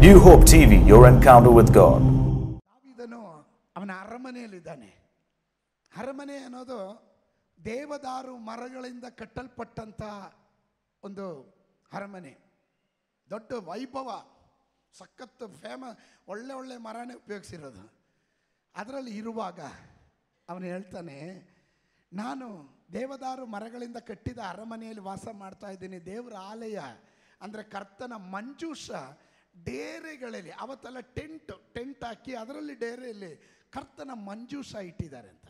New Hope TV, your encounter with God. ದಾವಿದನು ಅವನ ಅರಮನೆಯಲ್ಲಿದ್ದಾನೆ ಅರಮನೆ ಅನ್ನೋದು ದೇವದಾರು ಮರಗಳಿಂದ ಕಟ್ಟಲ್ಪಟ್ಟಂತ ಒಂದು ಅರಮನೆ ದೊಡ್ಡ ವೈಭವ ಸಖತ್ ಫೇಮ ಒಳ್ಳೆ ಒಳ್ಳೆ ಮರನೇ ಉಪಯೋಗಿಸಿರೋದು ಅದರಲ್ಲಿ ಇರುವಾಗ ಅವನು ಹೇಳ್ತಾನೆ ನಾನು ದೇವದಾರು ಮರಗಳಿಂದ ಕಟ್ಟಿದ ಅರಮನೆಯಲ್ಲಿ ವಾಸ ಮಾಡ್ತಾ ಇದ್ದೀನಿ ದೇವರ ಆಲಯ ಅಂದರೆ ಕರ್ತನ ಮಂಜೂಷ ಡೇರೆಗಳಲ್ಲಿ ಅವತ್ತೆಲ್ಲ ಟೆಂಟ್ ಟೆಂಟ್ ಹಾಕಿ ಅದರಲ್ಲಿ ಡೇರೆಯಲ್ಲಿ ಕರ್ತನ ಮಂಜೂಷ ಇಟ್ಟಿದ್ದಾರೆ ಅಂತ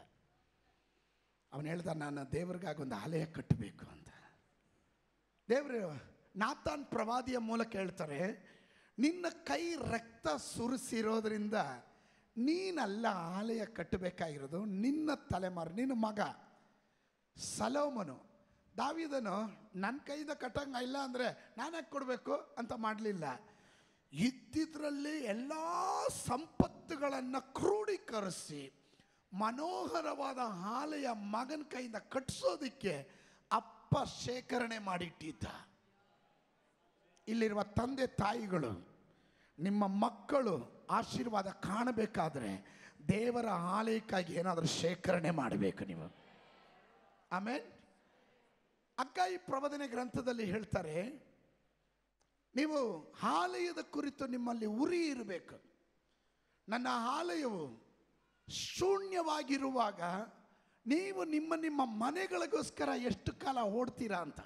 ಅವನು ಹೇಳ್ದ ನಾನು ದೇವ್ರಿಗಾಗಿ ಒಂದು ಆಲಯ ಕಟ್ಟಬೇಕು ಅಂತ ದೇವರು ನಾತಾನ್ ಪ್ರವಾದಿಯ ಮೂಲಕ ಹೇಳ್ತಾರೆ ನಿನ್ನ ಕೈ ರಕ್ತ ಸುರಿಸಿರೋದ್ರಿಂದ ನೀನಲ್ಲ ಆಲಯ ಕಟ್ಟಬೇಕಾಗಿರೋದು ನಿನ್ನ ತಲೆಮಾರು ನಿನ್ನ ಮಗ ಸಲೋಮನು ದಾವಿದನು ನನ್ನ ಕೈಯಿಂದ ಕಟ್ಟಂಗ ಇಲ್ಲ ಅಂದರೆ ನಾನ್ಯಾಕೆ ಕೊಡಬೇಕು ಅಂತ ಮಾಡಲಿಲ್ಲ ಇದ್ದಿದ್ರಲ್ಲಿ ಎಲ್ಲ ಸಂಪತ್ತುಗಳನ್ನು ಕ್ರೋಢೀಕರಿಸಿ ಮನೋಹರವಾದ ಆಲಯ ಮಗನ ಕೈಯಿಂದ ಕಟ್ಟಿಸೋದಕ್ಕೆ ಅಪ್ಪ ಶೇಖರಣೆ ಮಾಡಿಟ್ಟಿದ್ದ ಇಲ್ಲಿರುವ ತಂದೆ ತಾಯಿಗಳು ನಿಮ್ಮ ಮಕ್ಕಳು ಆಶೀರ್ವಾದ ಕಾಣಬೇಕಾದ್ರೆ ದೇವರ ಆಲಯಕ್ಕಾಗಿ ಏನಾದರೂ ಶೇಖರಣೆ ಮಾಡಬೇಕು ನೀವು ಆಮೇಲೆ ಅಕ್ಕ ಈ ಪ್ರಬೋಧನೆ ಗ್ರಂಥದಲ್ಲಿ ಹೇಳ್ತಾರೆ ನೀವು ಆಲಯದ ಕುರಿತು ನಿಮ್ಮಲ್ಲಿ ಉರಿ ಇರಬೇಕು ನನ್ನ ಆಲಯವು ಶೂನ್ಯವಾಗಿರುವಾಗ ನೀವು ನಿಮ್ಮ ನಿಮ್ಮ ಮನೆಗಳಿಗೋಸ್ಕರ ಎಷ್ಟು ಕಾಲ ಓಡ್ತೀರಾ ಅಂತ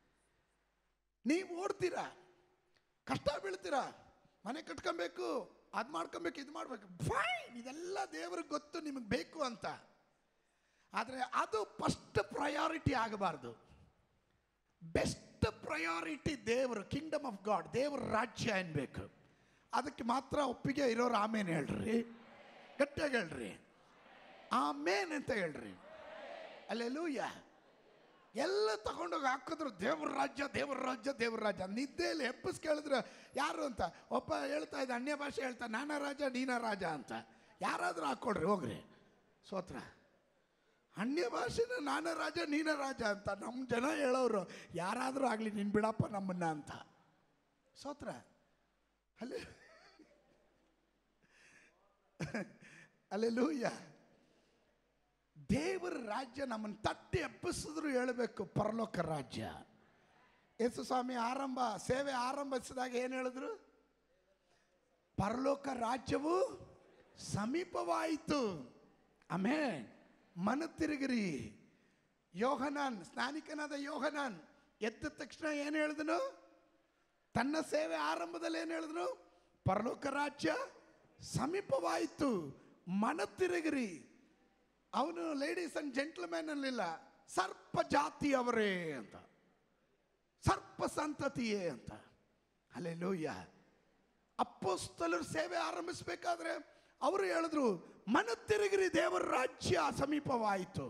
ನೀವು ಓಡ್ತೀರಾ ಕಷ್ಟ ಬೀಳ್ತೀರಾ ಮನೆ ಕಟ್ಕೊಬೇಕು ಅದು ಮಾಡ್ಕೊಬೇಕು ಇದು ಮಾಡ್ಬೇಕು ಫೈನ್ ಇದೆಲ್ಲ ದೇವ್ರಿಗೆ ಗೊತ್ತು ನಿಮಗೆ ಬೇಕು ಅಂತ ಆದರೆ ಅದು ಫಸ್ಟ್ ಪ್ರಯಾರಿಟಿ ಆಗಬಾರ್ದು ಬೆಸ್ಟ್ ಪ್ರಯಾರಿಟಿ ದೇವರು ಕಿಂಗ್ಡಮ್ ಆಫ್ ಗಾಡ್ ದೇವರ ರಾಜ್ಯ ಅನ್ಬೇಕು ಅದಕ್ಕೆ ಮಾತ್ರ ಒಪ್ಪಿಗೆ ಇರೋರು ಆಮೇನ್ ಹೇಳ್ರಿ ಗಟ್ಟಿಯಾಗಿ ಹೇಳ್ರಿ ಆಮೇನ್ ಅಂತ ಹೇಳ್ರಿ ಅಲ್ಲೆಲ್ಲೂಯ್ಯ ಎಲ್ಲ ತಗೊಂಡೋಗಿ ಹಾಕಿದ್ರು ದೇವ್ರ ರಾಜ್ಯ ದೇವ್ರ ರಾಜ್ಯ ದೇವ್ರ ರಾಜ್ಯ ನಿದ್ದೆಯಲ್ಲಿ ಎಪ್ಪಸ್ ಕೇಳಿದ್ರು ಯಾರು ಅಂತ ಒಬ್ಬ ಹೇಳ್ತಾ ಇದ್ದ ಅನ್ಯ ಭಾಷೆ ಹೇಳ್ತಾ ನಾನಾ ರಾಜ ನೀನ ರಾಜ ಅಂತ ಯಾರಾದರೂ ಹಾಕ್ಕೊಡ್ರಿ ಹೋಗ್ರಿ ಸೋತ್ರ ಅನ್ಯ ಭಾಷೆನ ನಾನ ರಾಜ ನೀನ ರಾಜ ಅಂತ ನಮ್ಮ ಜನ ಹೇಳೋರು ಯಾರಾದರೂ ಆಗಲಿ ನೀನು ಬಿಡಪ್ಪ ನಮ್ಮನ್ನ ಅಂತ ಸೋತ್ರ ಅಲ್ಲೇ ಅಲ್ಲೆಲ್ಲೂಯ್ಯ ದೇವರ ರಾಜ್ಯ ನಮ್ಮನ್ನು ತಟ್ಟಿ ಎಬ್ಬಿಸಿದ್ರು ಹೇಳಬೇಕು ಪರಲೋಕ ರಾಜ್ಯ ಯೇಸು ಸ್ವಾಮಿ ಆರಂಭ ಸೇವೆ ಆರಂಭಿಸಿದಾಗ ಏನು ಹೇಳಿದ್ರು ಪರಲೋಕ ರಾಜ್ಯವು ಸಮೀಪವಾಯಿತು ಆಮೇಲೆ ಮನ ತಿರುಗಿರಿ ಯೋಹನಾನ್ ಸ್ನಾನಿಕನಾದ ಯೋಹನಾನ್ ಎದ್ದ ತಕ್ಷಣ ಏನು ಹೇಳಿದನು ತನ್ನ ಸೇವೆ ಆರಂಭದಲ್ಲಿ ಏನು ಹೇಳಿದನು ಪರಲೋಕ ರಾಜ್ಯ ಸಮೀಪವಾಯಿತು ಮನ ತಿರುಗಿರಿ ಅವನು ಲೇಡೀಸ್ ಅಂಡ್ ಜೆಂಟ್ಲ್ಮ್ಯಾನ್ ಅಲ್ಲಿಲ್ಲ ಸರ್ಪ ಜಾತಿಯವರೇ ಅಂತ ಸರ್ಪ ಸಂತತಿಯೇ ಅಂತ ಅಲ್ಲೇ ಲೂಯ್ಯ ಅಪ್ಪೋಸ್ತಲರು ಸೇವೆ ಆರಂಭಿಸಬೇಕಾದ್ರೆ ಅವರು ಹೇಳಿದ್ರು ಮನ ತಿರುಗಿರಿ ದೇವರ ರಾಜ್ಯ ಸಮೀಪವಾಯಿತು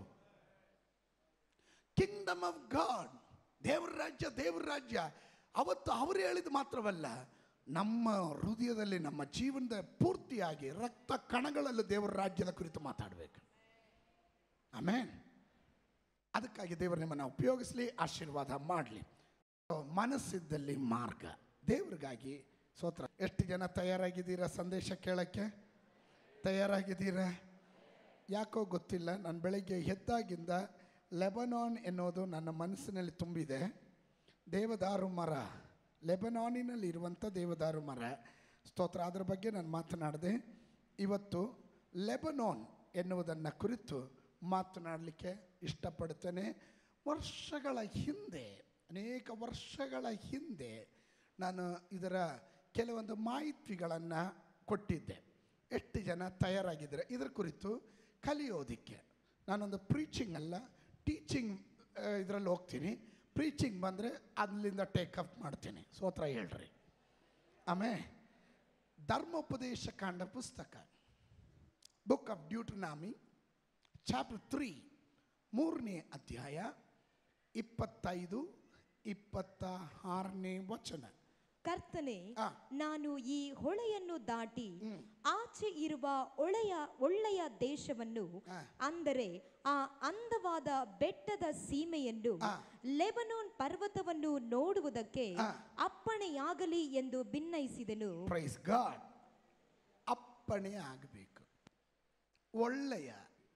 ಕಿಂಗ್ಡಮ್ ಆಫ್ ಗಾಡ್ ದೇವರ ರಾಜ್ಯ ದೇವರ ರಾಜ್ಯ ಅವತ್ತು ಅವರು ಹೇಳಿದ ಮಾತ್ರವಲ್ಲ ನಮ್ಮ ಹೃದಯದಲ್ಲಿ ನಮ್ಮ ಜೀವನದ ಪೂರ್ತಿಯಾಗಿ ರಕ್ತ ಕಣಗಳಲ್ಲೂ ದೇವರ ರಾಜ್ಯದ ಕುರಿತು ಮಾತಾಡಬೇಕು ಆಮೇನ್ ಅದಕ್ಕಾಗಿ ದೇವರು ನಿಮ್ಮನ್ನು ಉಪಯೋಗಿಸಲಿ ಆಶೀರ್ವಾದ ಮಾಡಲಿ ಮನಸ್ಸಿದ್ದಲ್ಲಿ ಮಾರ್ಗ ದೇವ್ರಿಗಾಗಿ ಸ್ತೋತ್ರ ಎಷ್ಟು ಜನ ತಯಾರಾಗಿದ್ದೀರಾ ಸಂದೇಶ ಕೇಳಕ್ಕೆ ತಯಾರಾಗಿದ್ದೀರಾ ಯಾಕೋ ಗೊತ್ತಿಲ್ಲ ನಾನು ಬೆಳಗ್ಗೆ ಎದ್ದಾಗಿಂದ ಲೆಬನಾನ್ ಎನ್ನುವುದು ನನ್ನ ಮನಸ್ಸಿನಲ್ಲಿ ತುಂಬಿದೆ ದೇವದಾರು ಮರ ಲೆಬನಾನಿನಲ್ಲಿ ಇರುವಂಥ ದೇವದಾರು ಮರ ಸ್ತೋತ್ರ ಅದರ ಬಗ್ಗೆ ನಾನು ಮಾತನಾಡಿದೆ ಇವತ್ತು ಲೆಬನಾನ್ ಎನ್ನುವುದನ್ನು ಕುರಿತು ಮಾತನಾಡಲಿಕ್ಕೆ ಇಷ್ಟಪಡ್ತೇನೆ ವರ್ಷಗಳ ಹಿಂದೆ ಅನೇಕ ವರ್ಷಗಳ ಹಿಂದೆ ನಾನು ಇದರ ಕೆಲವೊಂದು ಮಾಹಿತಿಗಳನ್ನು ಕೊಟ್ಟಿದ್ದೆ ಎಷ್ಟು ಜನ ತಯಾರಾಗಿದ್ದಾರೆ ಇದರ ಕುರಿತು ಕಲಿಯೋದಕ್ಕೆ ನಾನೊಂದು ಪ್ರೀಚಿಂಗ್ ಅಲ್ಲ ಟೀಚಿಂಗ್ ಇದರಲ್ಲಿ ಹೋಗ್ತೀನಿ ಪ್ರೀಚಿಂಗ್ ಬಂದರೆ ಅಲ್ಲಿಂದ ಟೇಕ್ ಅಪ್ ಮಾಡ್ತೀನಿ ಸೋತ್ರ ಹೇಳ್ರಿ ಆಮೇಲೆ ಧರ್ಮೋಪದೇಶ ಕಾಂಡ ಪುಸ್ತಕ book of Deuteronomy chapter three ಮೂರನೇ ಅಧ್ಯಾಯ ಇಪ್ಪತ್ತೈದು ಇಪ್ಪತ್ತ ಆರನೇ ವಚನ ಕರ್ತನೆ ಆ. ನಾನು ಈ ಹೊಳೆಯನ್ನು ದಾಟಿ ಆಚೆ ಇರುವ ಒಳೆಯ ಒಳ್ಳೆಯ ದೇಶವನ್ನು ಆ. ಅಂದರೆ ಆ ಅಂದವಾದ ಬೆಟ್ಟದ ಸೀಮೆಯನ್ನು ಆ. ಲೆಬನೋನ್ ಪರ್ವತವನ್ನು ನೋಡುವುದಕ್ಕೆ ಆ. ಅಪ್ಪಣೆಯಾಗಲಿ ಎಂದು ಭಿನ್ನಯಿಸಿದನು ಪ್ರೈಸ್ ಗಾಡ್ ಅಪ್ಪಣೆ ಆಗಬೇಕು ಒಳ್ಳೆಯ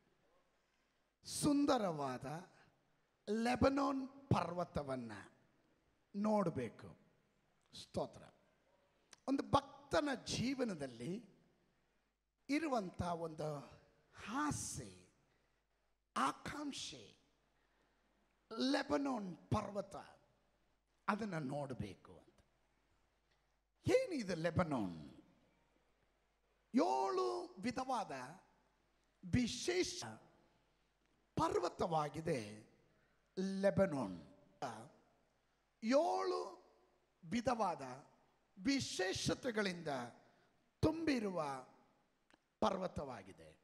ಸುಂದರವಾದ ಲೆಬನೋನ್ ಪರ್ವತವನ್ನು ನೋಡಬೇಕು ಸ್ತೋತ್ರ ಒಂದು ಭಕ್ತನ ಜೀವನದಲ್ಲಿ ಇರುವಂಥ ಒಂದು ಆಸೆ ಆಕಾಂಕ್ಷೆ ಲೆಬನೋನ್ ಪರ್ವತ ಅದನ್ನು ನೋಡಬೇಕು ಅಂತ ಏನಿದೆ ಲೆಬನೋನ್ ಏಳು ವಿಧವಾದ ವಿಶೇಷ ಪರ್ವತವಾಗಿದೆ ಲೆಬನೋನ್ ಏಳು ವಿಧವಾದ ವಿಶೇಷತೆಗಳಿಂದ ತುಂಬಿರುವ ಪರ್ವತವಾಗಿದೆ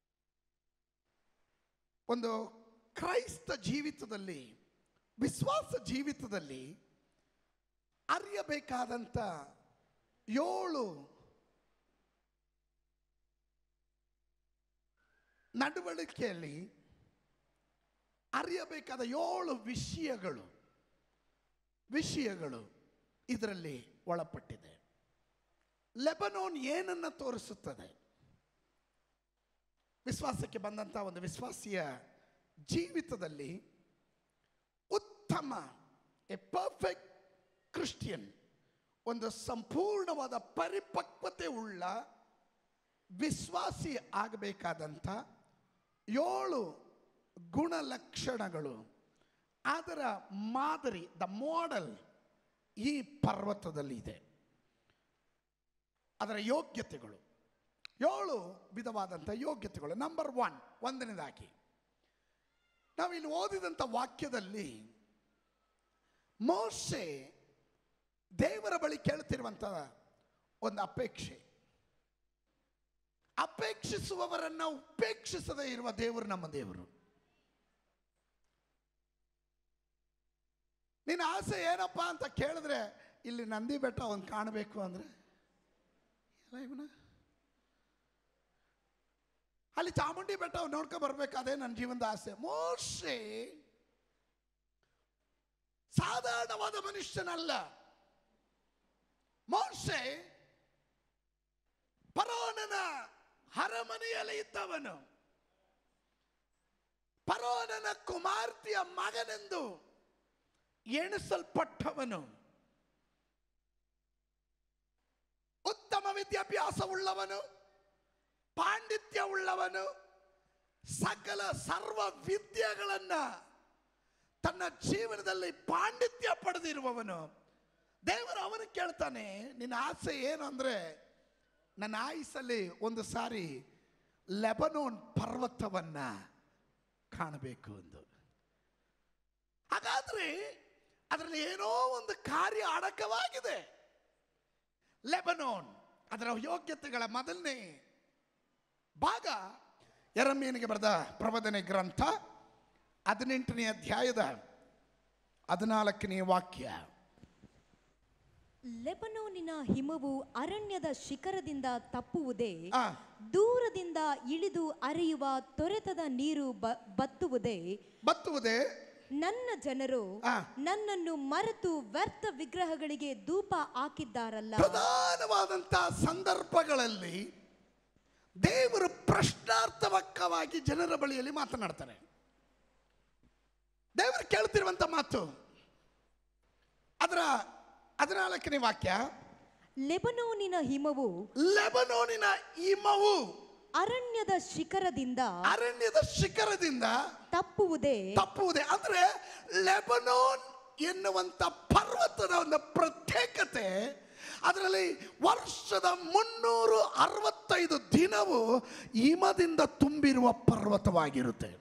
ಒಂದು ಕ್ರೈಸ್ತ ಜೀವಿತದಲ್ಲಿ ವಿಶ್ವಾಸ ಜೀವಿತದಲ್ಲಿ ಅರಿಯಬೇಕಾದಂಥ ಏಳು ನಡವಳಿಕೆಯಲ್ಲಿ ಅರಿಯಬೇಕಾದ ಏಳು ವಿಷಯಗಳು ವಿಷಯಗಳು ಇದರಲ್ಲಿ ಒಳಪಟ್ಟಿದೆ ಲೆಬನೋನ್ ಏನನ್ನು ತೋರಿಸುತ್ತದೆ ವಿಶ್ವಾಸಕ್ಕೆ ಬಂದಂಥ ಒಂದು ವಿಶ್ವಾಸಿಯ ಜೀವಿತದಲ್ಲಿ ಉತ್ತಮ ಎ ಪರ್ಫೆಕ್ಟ್ ಕ್ರಿಸ್ಟಿಯನ್ ಒಂದು ಸಂಪೂರ್ಣವಾದ ಪರಿಪಕ್ವತೆ ಉಳ್ಳ ವಿಶ್ವಾಸಿ ಆಗಬೇಕಾದಂಥ ಏಳು ಗುಣಲಕ್ಷಣಗಳು ಅದರ ಮಾದರಿ ದ ಮಾಡೆಲ್ ಈ ಪರ್ವತದಲ್ಲಿ ಇದೆ ಅದರ ಯೋಗ್ಯತೆಗಳು ಏಳು ವಿಧವಾದಂಥ ಯೋಗ್ಯತೆಗಳು ನಂಬರ್ ಒನ್ ಒಂದನೇದಾಗಿ ನಾವು ಇಲ್ಲಿ ಓದಿದಂಥ ವಾಕ್ಯದಲ್ಲಿ ಮೋಸೆ ದೇವರ ಬಳಿ ಕೇಳ್ತಿರುವಂಥ ಒಂದು ಅಪೇಕ್ಷೆ ಅಪೇಕ್ಷಿಸುವವರನ್ನ ಉಪೇಕ್ಷಿಸದೇ ಇರುವ ದೇವರು ನಮ್ಮ ದೇವರು ನಿನ್ನ ಆಸೆ ಏನಪ್ಪ ಅಂತ ಕೇಳಿದ್ರೆ ಇಲ್ಲಿ ನಂದಿ ಬೆಟ್ಟ ಒಂದು ಕಾಣಬೇಕು ಅಂದ್ರೆ ಎಲ್ಲ ಇವನ ಅಲ್ಲಿ ಚಾಮುಂಡಿ ಬೆಟ್ಟ ನೋಡ್ಕೊ ಬರ್ಬೇಕು ಅದೇ ನನ್ನ ಜೀವನದ ಆಸೆ ಮೋಶೆ ಸಾಧಾರಣವಾದ ಮನುಷ್ಯನಲ್ಲ ಮೋಶೆ ಪರೋನನ ಅರಮನೆಯಲ್ಲಿ ಇದ್ದವನು ಪರೋನನ ಕುಮಾರ್ತಿಯ ಮಗನೆಂದು ಎಣಿಸಲ್ಪಟ್ಟವನು ಉತ್ತಮ ವಿದ್ಯಾಭ್ಯಾಸವುಳ್ಳವನು ಪಾಂಡಿತ್ಯ ಉಳ್ಳವನು ಸಕಲ ಸರ್ವ ವಿದ್ಯೆಗಳನ್ನ ತನ್ನ ಜೀವನದಲ್ಲಿ ಪಾಂಡಿತ್ಯ ಪಡೆದಿರುವವನು ದೇವರು ಅವನು ಕೇಳ್ತಾನೆ ನಿನ್ನ ಆಸೆ ಏನು ಅಂದ್ರೆ ನನ್ನ ಆಯುಸಲ್ಲಿ ಒಂದು ಸಾರಿ ಲೆಬನೋನ್ ಪರ್ವತವನ್ನ ಕಾಣಬೇಕು ಎಂದು ಹಾಗಾದ್ರೆ ಅದರಲ್ಲಿ ಏನೋ ಒಂದು ಕಾರ್ಯ ಅಡಕವಾಗಿದೆ ಲೆಬನೋನ್ ಅದರ ಯೋಗ್ಯತೆಗಳ ಮೊದಲನೇ ಭಾಗ ಎರಮೇನಿಗೆ ಬರೆದ ಪ್ರಬೋಧನೆ ಗ್ರಂಥ ಹದಿನೆಂಟನೇ ಅಧ್ಯಾಯದ ಹದಿನಾಲ್ಕನೇ ವಾಕ್ಯ ಲೆಬನೋನಿನ ಹಿಮವು ಅರಣ್ಯದ ಶಿಖರದಿಂದ ತಪ್ಪುವುದೇ ಆ. ದೂರದಿಂದ ಇಳಿದು ಹರಿಯುವ ತೊರೆತದ ನೀರು ಬ- ಬತ್ತುವುದೇ ಬತ್ತುವುದೇ ನನ್ನ ಜನರು ಆ. ನನ್ನನ್ನು ಮರೆತು ವ್ಯರ್ಥ ವಿಗ್ರಹಗಳಿಗೆ ಧೂಪ ಹಾಕಿದ್ದಾರಲ್ಲ ಪ್ರಧಾನವಾದಂಥ ಸಂದರ್ಭಗಳಲ್ಲಿ ದೇವರು ಪ್ರಶ್ನಾರ್ಥವಕ್ಕವಾಗಿ ಜನರ ಬಳಿಯಲ್ಲಿ ಮಾತನಾಡ್ತಾರೆ ದೇವರು ಕೇಳ್ತಿರುವಂತ ಮಾತು ಅದರ ಹದಿನಾಲ್ಕನೇ ವಾಕ್ಯ ಲೆಬನೋನಿನ ಹಿಮವು ಲೆಬನೋನಿನ ಹಿಮವು ಅರಣ್ಯದ ಶಿಖರದಿಂದ ಅರಣ್ಯದ ಶಿಖರದಿಂದ ತಪ್ಪುವುದೇ ತಪ್ಪುವುದೇ ಅಂದ್ರೆ ಲೆಬನೋನ್ ಎನ್ನುವಂತ ಪರ್ವತದ ಒಂದು ಪ್ರತ್ಯೇಕತೆ ಅದರಲ್ಲಿ ವರ್ಷದ ಮುನ್ನೂರು ಅರವತ್ತೈದು ದಿನವು ಹಿಮದಿಂದ ತುಂಬಿರುವ ಪರ್ವತವಾಗಿರುತ್ತೆ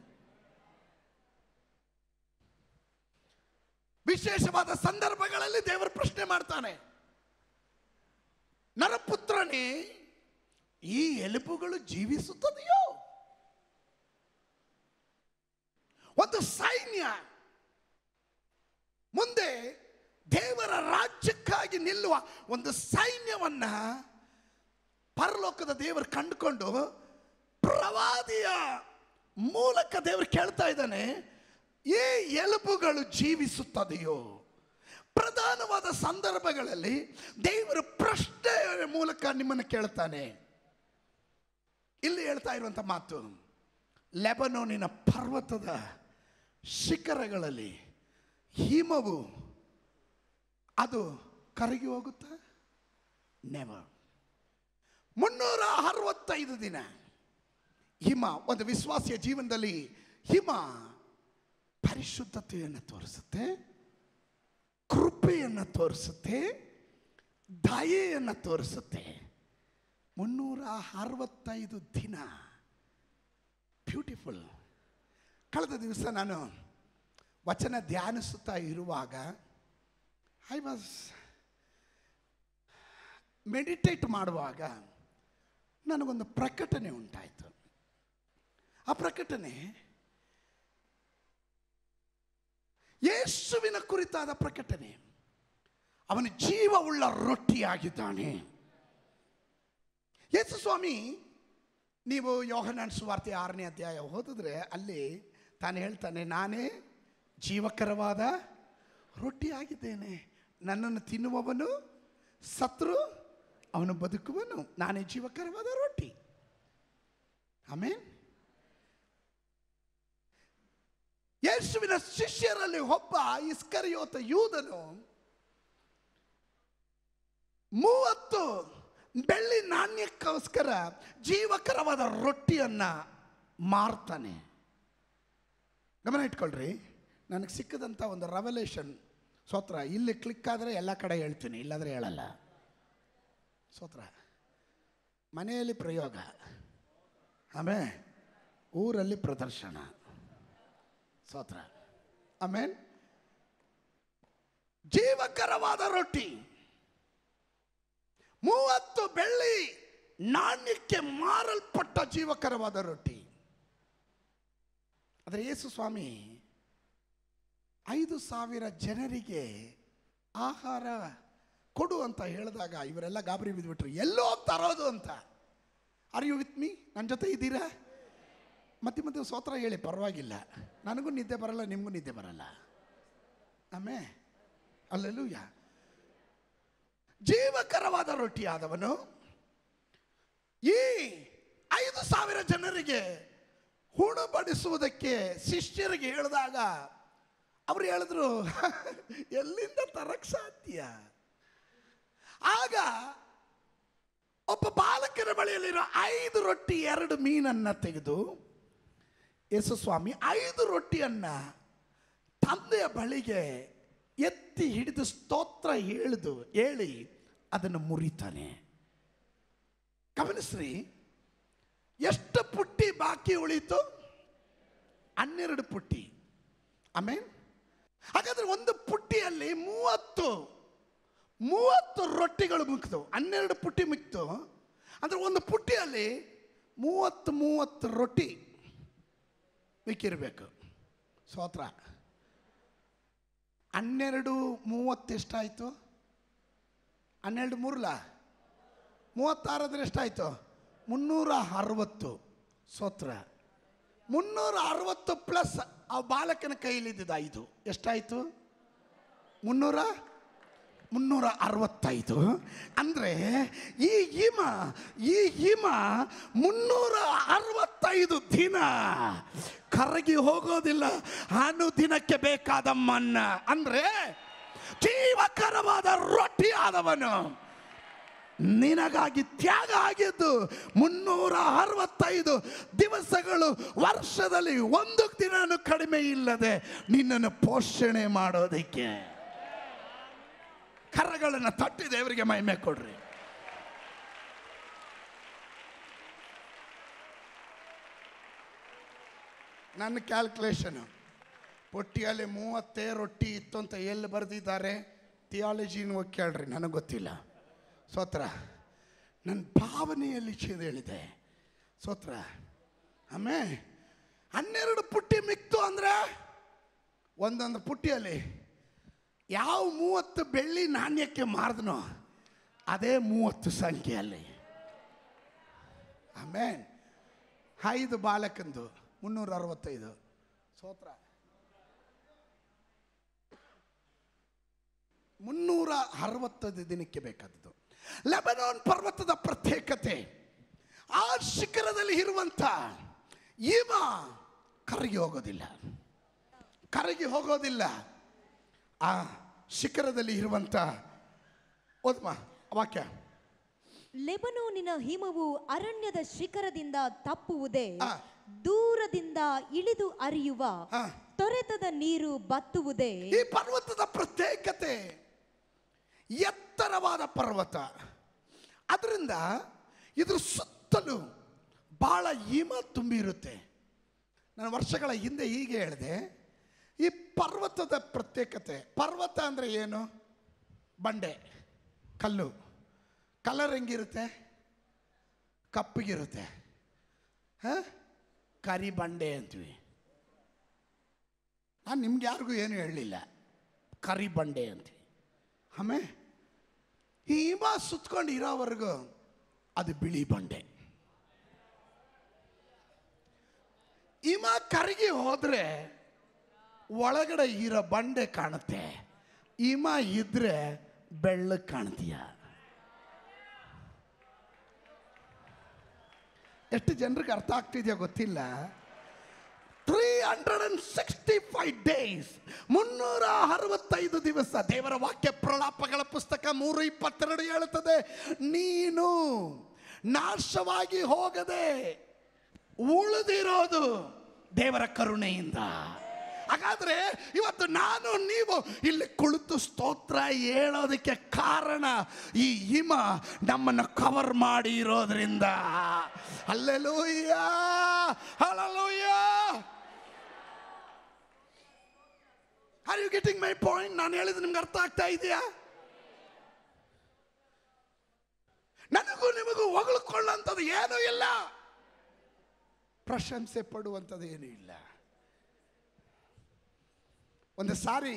ವಿಶೇಷವಾದ ಸಂದರ್ಭಗಳಲ್ಲಿ ದೇವರು ಪ್ರಶ್ನೆ ಮಾಡ್ತಾನೆ ನರಪುತ್ರನೇ ಈ ಎಲುಬುಗಳು ಜೀವಿಸುತ್ತದೆಯೋ ಒಂದು ಸೈನ್ಯ ಮುಂದೆ ದೇವರ ರಾಜ್ಯಕ್ಕಾಗಿ ನಿಲ್ಲುವ ಒಂದು ಸೈನ್ಯವನ್ನ ಪರಲೋಕದ ದೇವರು ಕಂಡುಕೊಂಡು ಪ್ರವಾದಿಯ ಮೂಲಕ ದೇವರು ಕೇಳ್ತಾ ಇದ್ದಾನೆ ಈ ಎಲುಬುಗಳು ಜೀವಿಸುತ್ತದೆಯೋ ಪ್ರಧಾನವಾದ ಸಂದರ್ಭಗಳಲ್ಲಿ ದೇವರು ಪ್ರಶ್ನೆಯ ಮೂಲಕ ನಿಮ್ಮನ್ನು ಕೇಳ್ತಾನೆ ಇಲ್ಲಿ ಹೇಳ್ತಾ ಇರುವಂತ ಮಾತು ಲೆಬನೋನಿನ ಪರ್ವತದ ಶಿಖರಗಳಲ್ಲಿ ಹಿಮವು ಅದು ಕರಗಿ ಹೋಗುತ್ತಾ ನೆವರ್ ಮುನ್ನೂರ ಅರವತ್ತೈದು ದಿನ ಹಿಮ ಒಂದು ವಿಶ್ವಾಸಿಯ ಜೀವನದಲ್ಲಿ ಹಿಮ ಪರಿಶುದ್ಧತೆಯನ್ನು ತೋರಿಸುತ್ತೆ ಕೃಪೆಯನ್ನು ತೋರಿಸುತ್ತೆ ದಯೆಯನ್ನು ತೋರಿಸುತ್ತೆ ಮುನ್ನೂರ ಅರವತ್ತೈದು ದಿನ ಬ್ಯೂಟಿಫುಲ್ ಕಳೆದ ದಿವಸ ನಾನು ವಚನ ಧ್ಯಾನಿಸುತ್ತಾ ಇರುವಾಗ ಐ ವಾಸ್ ಮೆಡಿಟೇಟ್ ಮಾಡುವಾಗ ನನಗೊಂದು ಪ್ರಕಟಣೆ ಉಂಟಾಯಿತು ಆ ಪ್ರಕಟಣೆ ಯೇಸುವಿನ ಕುರಿತಾದ ಪ್ರಕಟಣೆ ಅವನು ಜೀವವುಳ್ಳ ರೊಟ್ಟಿಯಾಗಿದ್ದಾನೆ ಯೇಸು ಸ್ವಾಮಿ ನೀವು ಯೋಹನಾನ್ ಸುವಾರ್ತೆ ಆರನೇ ಅಧ್ಯಾಯ ಓದಿದ್ರೆ ಅಲ್ಲಿ ತಾನು ಹೇಳ್ತಾನೆ ನಾನೇ ಜೀವಕರವಾದ ರೊಟ್ಟಿಯಾಗಿದ್ದೇನೆ ನನ್ನನ್ನು ತಿನ್ನುವವನು ಸತ್ರು ಅವನು ಬದುಕುವನು ನಾನೇ ಜೀವಕರವಾದ ರೊಟ್ಟಿ ಆಮೇಲೆ ಯೇಸುವಿನ ಶಿಷ್ಯರಲ್ಲಿ ಒಬ್ಬ ಇಸ್ಕರಿಯೋತ ಯೂದನು ಮೂವತ್ತು ಬೆಳ್ಳಿ ನಾಣ್ಯಕ್ಕೋಸ್ಕರ ಜೀವಕರವಾದ ರೊಟ್ಟಿಯನ್ನ ಮಾರ್ತಾನೆ ಗಮನ ಇಟ್ಕೊಳ್ರಿ ನನಗೆ ಸಿಕ್ಕದಂಥ ಒಂದು ರೆವಲೇಷನ್ ಸ್ತೋತ್ರ ಇಲ್ಲಿ ಕ್ಲಿಕ್ ಆದರೆ ಎಲ್ಲ ಕಡೆ ಹೇಳ್ತೀನಿ ಇಲ್ಲಾಂದ್ರೆ ಹೇಳಲ್ಲ ಸ್ತೋತ್ರ ಮನೆಯಲ್ಲಿ ಪ್ರಯೋಗ ಆಮೇಲೆ ಊರಲ್ಲಿ ಪ್ರದರ್ಶನ ಸ್ತೋತ್ರ ಆಮೇಲೆ ಜೀವಕರವಾದ ರೊಟ್ಟಿ ಮೂವತ್ತು ಬೆಳ್ಳಿ ನಾಣ್ಯಕ್ಕೆ ಮಾರಲ್ಪಟ್ಟ ಜೀವಕರವಾದ ರೊಟ್ಟಿ ಆದರೆ ಯೇಸು ಸ್ವಾಮಿ ಐದು ಸಾವಿರ ಜನರಿಗೆ ಆಹಾರ ಕೊಡು ಅಂತ ಹೇಳಿದಾಗ ಇವರೆಲ್ಲ ಗಾಬರಿ ಬಿದ್ದುಬಿಟ್ರು ಎಲ್ಲೋ ತರೋದು ಅಂತ ಆರ್ ಯು ವಿತ್ ಮೀ ನನ್ನ ಜೊತೆ ಇದ್ದೀರಾ ಮತ್ತೆ ಮತ್ತೆ ಸೋತ್ರ ಹೇಳಿ ಪರವಾಗಿಲ್ಲ ನನಗೂ ನಿದ್ದೆ ಬರಲ್ಲ ನಿಮಗೂ ನಿದ್ದೆ ಬರಲ್ಲ ಆಮೇ ಅಲ್ಲೆಲ್ಲೂಯ್ಯ ಜೀವಕರವಾದ ರೊಟ್ಟಿಯಾದವನು ಈ ಐದು ಸಾವಿರ ಜನರಿಗೆ ಉಣಬಡಿಸುವುದಕ್ಕೆ ಶಿಷ್ಯರಿಗೆ ಹೇಳಿದಾಗ ಅವ್ರು ಹೇಳಿದ್ರು ಎಲ್ಲಿಂದ ತರಕ್ ಸಾಧ್ಯ ಆಗ ಒಬ್ಬ ಬಾಲಕನ ಬಳಿಯಲ್ಲಿರೋ ಐದು ರೊಟ್ಟಿ ಎರಡು ಮೀನನ್ನ ತೆಗೆದು ಯೇಸು ಸ್ವಾಮಿ ಐದು ರೊಟ್ಟಿಯನ್ನ ತಂದೆಯ ಬಳಿಗೆ ಎತ್ತಿ ಹಿಡಿದು ಸ್ತೋತ್ರ ಹೇಳಿದು ಹೇಳಿ ಅದನ್ನು ಮುರಿತಾನೆ ಗಮನಿಸ್ರಿ ಎಷ್ಟು ಪುಟ್ಟಿ ಬಾಕಿ ಉಳಿತು ಹನ್ನೆರಡು ಪುಟ್ಟಿ ಆಮೇಲೆ ಹಾಗಾದ್ರೆ ಒಂದು ಪುಟ್ಟಿಯಲ್ಲಿ ಮೂವತ್ತು ಮೂವತ್ತು ರೊಟ್ಟಿಗಳು ಮುಕ್ತು ಹನ್ನೆರಡು ಪುಟ್ಟಿ ಮುಕ್ತು ಅಂದ್ರೆ ಒಂದು ಪುಟ್ಟಿಯಲ್ಲಿ ಮೂವತ್ತು ಮೂವತ್ತು ರೊಟ್ಟಿ ಮಿಕ್ಕಿರಬೇಕು ಸ್ತೋತ್ರ ಹನ್ನೆರಡು ಮೂವತ್ತು ಎಷ್ಟಾಯಿತು ಹನ್ನೆರಡು ಮೂರಲ ಮೂವತ್ತಾರಾದ್ರೆ ಎಷ್ಟಾಯಿತು ಮುನ್ನೂರ ಅರವತ್ತು ಸ್ತೋತ್ರ ಮುನ್ನೂರ ಅರವತ್ತು ಪ್ಲಸ್ ಆ ಬಾಲಕನ ಕೈಲಿದ್ದಿದ್ದು ಐದು ಎಷ್ಟಾಯಿತು ಮುನ್ನೂರ ಮುನ್ನೂರ ಅರವತ್ತೈದು ಅಂದರೆ ಈ ಹಿಮ ಈ ಹಿಮ ಮುನ್ನೂರ ಅರವತ್ತೈದು ದಿನ ಕರಗಿ ಹೋಗೋದಿಲ್ಲ ಅನುದಿನಕ್ಕೆ ಬೇಕಾದ ಮನ್ನ ಅಂದರೆ ಜೀವಕರವಾದ ರೊಟ್ಟಿ ಆದವನು ನಿನಗಾಗಿ ತ್ಯಾಗ ಆಗಿದ್ದು ಮುನ್ನೂರ ಅರವತ್ತೈದು ದಿವಸಗಳು ವರ್ಷದಲ್ಲಿ ಒಂದು ದಿನನೂ ಕಡಿಮೆ ಇಲ್ಲದೆ ನಿನ್ನನ್ನು ಪೋಷಣೆ ಮಾಡೋದಕ್ಕೆ ಕರಗಳನ್ನು ತಟ್ಟಿ ದೇವರಿಗೆ ಮಹಿಮೆ ಕೊಡ್ರಿ ನನ್ನ ಕ್ಯಾಲ್ಕುಲೇಷನ್ ಪೊಟ್ಟಿಯಲ್ಲಿ ಮೂವತ್ತೇ ರೊಟ್ಟಿ ಇತ್ತು ಅಂತ ಎಲ್ಲಿ ಬರೆದಿದ್ದಾರೆ ಥಿಯಾಲಜಿನ ಹೋಗಿ ಕೇಳ್ರಿ ನನಗೆ ಗೊತ್ತಿಲ್ಲ ಸೋತ್ರ ನನ್ನ ಭಾವನೆಯಲ್ಲಿ ಛೇದ ಹೇಳಿದೆ ಸೋತ್ರ ಆಮೇ ಹನ್ನೆರಡು ಪುಟ್ಟಿ ಮಿಕ್ತು ಅಂದ್ರೆ ಒಂದೊಂದು ಪುಟ್ಟಿಯಲ್ಲಿ ಯಾವ ಮೂವತ್ತು ಬೆಳ್ಳಿ ನಾಣ್ಯಕ್ಕೆ ಮಾರಿದ್ನೋ ಅದೇ ಮೂವತ್ತು ಸಂಖ್ಯೆಯಲ್ಲಿ ಆಮೇನ್ ಐದು ಬಾಲಕಂದು ಮುನ್ನೂರ ಅರವತ್ತೈದು ಸೋತ್ರ ಮುನ್ನೂರ ಅರವತ್ತೈದು ದಿನಕ್ಕೆ ಬೇಕಾದದ್ದು ಲೆಬನಾನ್ ಪರ್ವತದ ಪ್ರತ್ಯೇಕತೆ ಆ ಶಿಖರದಲ್ಲಿ ಇರುವಂತ ಈಮ ಕರಗಿ ಹೋಗೋದಿಲ್ಲ ಕರಗಿ ಹೋಗೋದಿಲ್ಲ ಆ ಶಿಖರದಲ್ಲಿ ಇರುವಂತ ಓದ್ಮ ವಾಕ್ಯ ಲೆಬನೋನಿನ ಹಿಮವು ಅರಣ್ಯದ ಶಿಖರದಿಂದ ತಪ್ಪುವುದೇ ಆ. ದೂರದಿಂದ ಇಳಿದು ಹರಿಯುವ ಆ. ತೊರೆತದ ನೀರು ಬತ್ತುವುದೇ ಈ ಪರ್ವತದ ಪ್ರತ್ಯೇಕತೆ ಎತ್ತರವಾದ ಪರ್ವತ ಅದರಿಂದ ಇದ್ರ ಸುತ್ತಲೂ ಬಹಳ ಹಿಮ ತುಂಬಿರುತ್ತೆ ನಾನು ವರ್ಷಗಳ ಹಿಂದೆ ಹೀಗೆ ಹೇಳಿದೆ ಈ ಪರ್ವತದ ಪ್ರತ್ಯೇಕತೆ ಪರ್ವತ ಅಂದರೆ ಏನು ಬಂಡೆ ಕಲ್ಲು ಕಲರ್ ಹೆಂಗಿರುತ್ತೆ ಕಪ್ಪಗಿರುತ್ತೆ ಹ? ಕರಿ ಬಂಡೆ ಅಂತೀವಿ ನಾನು ನಿಮ್ಗೆ ಯಾರಿಗೂ ಏನು ಹೇಳಲಿಲ್ಲ ಕರಿ ಬಂಡೆ ಅಂತೀವಿ ಆಮೇಲೆ ಈ ಹಿಮ ಸುತ್ಕೊಂಡು ಇರೋವರೆಗೂ ಅದು ಬಿಳಿ ಬಂಡೆ ಹಿಮ ಕರಗಿ ಹೋದ್ರೆ ಒಳಗಡೆ ಇರೋ ಬಂಡೆ ಕಾಣುತ್ತೆ ಹಿಮ ಇದ್ರೆ ಬೆಳ್ಳಗೆ ಕಾಣ್ತೀಯ ಎಷ್ಟು ಜನರಿಗೆ ಅರ್ಥ ಆಗ್ತಿದೆಯೋ ಗೊತ್ತಿಲ್ಲ three hundred and sixty five days ಮುನ್ನೂರ ಅರವತ್ತೈದು ದಿವಸ ದೇವರ ವಾಕ್ಯ ಪ್ರಲಾಪಗಳ ಪುಸ್ತಕ ಮೂರು ಇಪ್ಪತ್ತೆರಡು ಹೇಳುತ್ತದೆ ನೀನು ನಾಶವಾಗಿ ಹೋಗದೆ ಉಳಿದಿರೋದು ದೇವರ ಕರುಣೆಯಿಂದ ಹಾಗಾದ್ರೆ ಇವತ್ತು ನಾನು ನೀವು ಇಲ್ಲಿ ಕುಳಿತು ಸ್ತೋತ್ರ ಹೇಳೋದಕ್ಕೆ ಕಾರಣ ಈ ಹಿಮ ನಮ್ಮನ್ನು ಕವರ್ ಮಾಡಿ ಇರೋದ್ರಿಂದ alleluia hallelujah are you getting my point ನಾನು ಹೇಳಿದ್ರೆ ನಿಮ್ಗೆ ಅರ್ಥ ಆಗ್ತಾ ಇದೆಯಾ ನನಗೂ ನಿಮಗೂ ಹೊಗಳ್ಕೊಳ್ಳೋಂಥದ್ದು ಏನೂ ಇಲ್ಲ ಪ್ರಶಂಸೆ ಪಡುವಂಥದ್ದು ಏನೂ ಇಲ್ಲ ಒಂದು ಸಾರಿ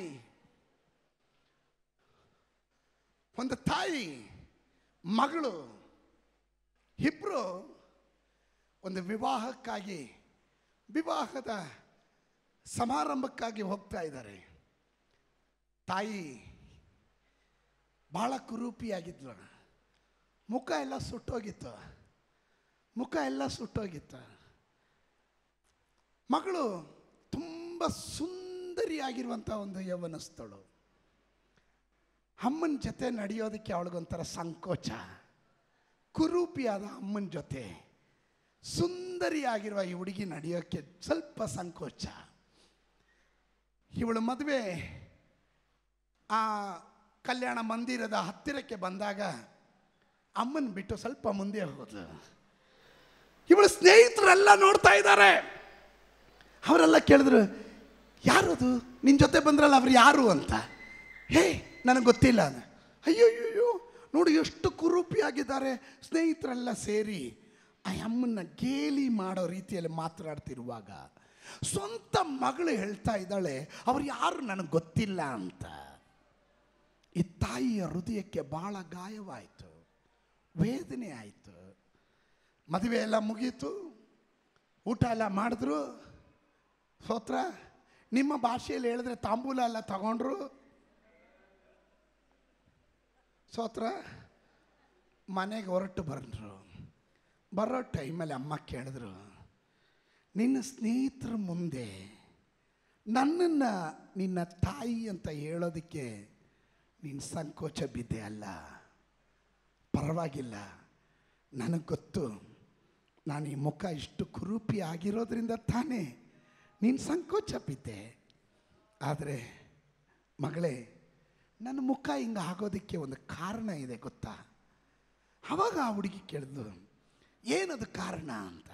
ಒಂದು ತಾಯಿ ಮಗಳು ಇಬ್ರು ಒಂದು ವಿವಾಹಕ್ಕಾಗಿ ವಿವಾಹದ ಸಮಾರಂಭಕ್ಕಾಗಿ ಹೋಗ್ತಾ ಇದ್ದಾರೆ ತಾಯಿ ಬಹಳ ಕುರೂಪಿಯಾಗಿದ್ಲು ಮುಖ ಎಲ್ಲ ಸುಟ್ಟೋಗಿತ್ತು ಮುಖ ಎಲ್ಲ ಸುಟ್ಟೋಗಿತ್ತು ಮಗಳು ತುಂಬ ಸುಂದರಿಯಾಗಿರುವಂಥ ಒಂದು ಯೌವನಸ್ಥಳು ಅಮ್ಮನ ಜೊತೆ ನಡೆಯೋದಕ್ಕೆ ಅವಳಿಗೊಂಥರ ಸಂಕೋಚ ಕುರೂಪಿಯಾದ ಅಮ್ಮನ ಜೊತೆ ಸುಂದರಿಯಾಗಿರುವ ಈ ಹುಡುಗಿ ನಡೆಯೋಕ್ಕೆ ಸ್ವಲ್ಪ ಸಂಕೋಚ ಇವಳು ಮದುವೆ ಆ ಕಲ್ಯಾಣ ಮಂದಿರದ ಹತ್ತಿರಕ್ಕೆ ಬಂದಾಗ ಅಮ್ಮನ ಬಿಟ್ಟು ಸ್ವಲ್ಪ ಮುಂದೆ ಹೋದ್ಲು ಇವಳು ಸ್ನೇಹಿತರೆಲ್ಲ ನೋಡ್ತಾ ಇದ್ದಾರೆ ಅವರೆಲ್ಲ ಕೇಳಿದ್ರು ಯಾರದು ನಿನ್ನ ಜೊತೆ ಬಂದ್ರಲ್ಲ ಅವ್ರು ಯಾರು ಅಂತ ಹೇ ನನಗೆ ಗೊತ್ತಿಲ್ಲ ಅಂದೆ. ಅಯ್ಯೋ ಅಯ್ಯೋ ನೋಡಿ ಎಷ್ಟು ಕುರೂಪಿಯಾಗಿದ್ದಾರೆ ಸ್ನೇಹಿತರೆಲ್ಲ ಸೇರಿ ಆ ಅಮ್ಮನ್ನ ಗೇಲಿ ಮಾಡೋ ರೀತಿಯಲ್ಲಿ ಮಾತನಾಡ್ತಿರುವಾಗ ಸ್ವಂತ ಮಗಳು ಹೇಳ್ತಾ ಇದ್ದಾಳೆ ಅವ್ರು ಯಾರು ನನಗೆ ಗೊತ್ತಿಲ್ಲ ಅಂತ ಈ ತಾಯಿಯ ಹೃದಯಕ್ಕೆ ಬಹಳ ಗಾಯವಾಯಿತು ವೇದನೆ ಆಯಿತು ಮದುವೆ ಎಲ್ಲ ಮುಗೀತು ಊಟ ಎಲ್ಲ ಮಾಡಿದ್ರು ಸೋತ್ರ ನಿಮ್ಮ ಭಾಷೆಯಲ್ಲಿ ಹೇಳಿದ್ರೆ ತಾಂಬೂಲ ಎಲ್ಲ ತಗೊಂಡ್ರು ಸೋತ್ರ ಮನೆಗೆ ಹೊರಟು ಬಂದರು ಬರೋ ಟೈಮಲ್ಲಿ ಅಮ್ಮ ಕೇಳಿದ್ರು ನಿನ್ನ ಸ್ನೇಹಿತರ ಮುಂದೆ ನನ್ನನ್ನು ನಿನ್ನ ತಾಯಿ ಅಂತ ಹೇಳೋದಕ್ಕೆ ನೀನು ಸಂಕೋಚ ಬಿದ್ದೆ ಅಲ್ಲ ಪರವಾಗಿಲ್ಲ ನನಗೆ ಗೊತ್ತು ನಾನು ಈ ಮುಖ ಇಷ್ಟು ಕುರೂಪಿ ಆಗಿರೋದ್ರಿಂದ ತಾನೇ ನೀನು ಸಂಕೋಚ ಬಿದ್ದೆ ಆದರೆ ಮಗಳೇ ನನ್ನ ಮುಖ ಹಿಂಗೆ ಆಗೋದಕ್ಕೆ ಒಂದು ಕಾರಣ ಇದೆ ಗೊತ್ತಾ ಅವಾಗ ಆ ಹುಡುಗಿ ಕೇಳಿದ್ಲು ಏನದು ಕಾರಣ ಅಂತ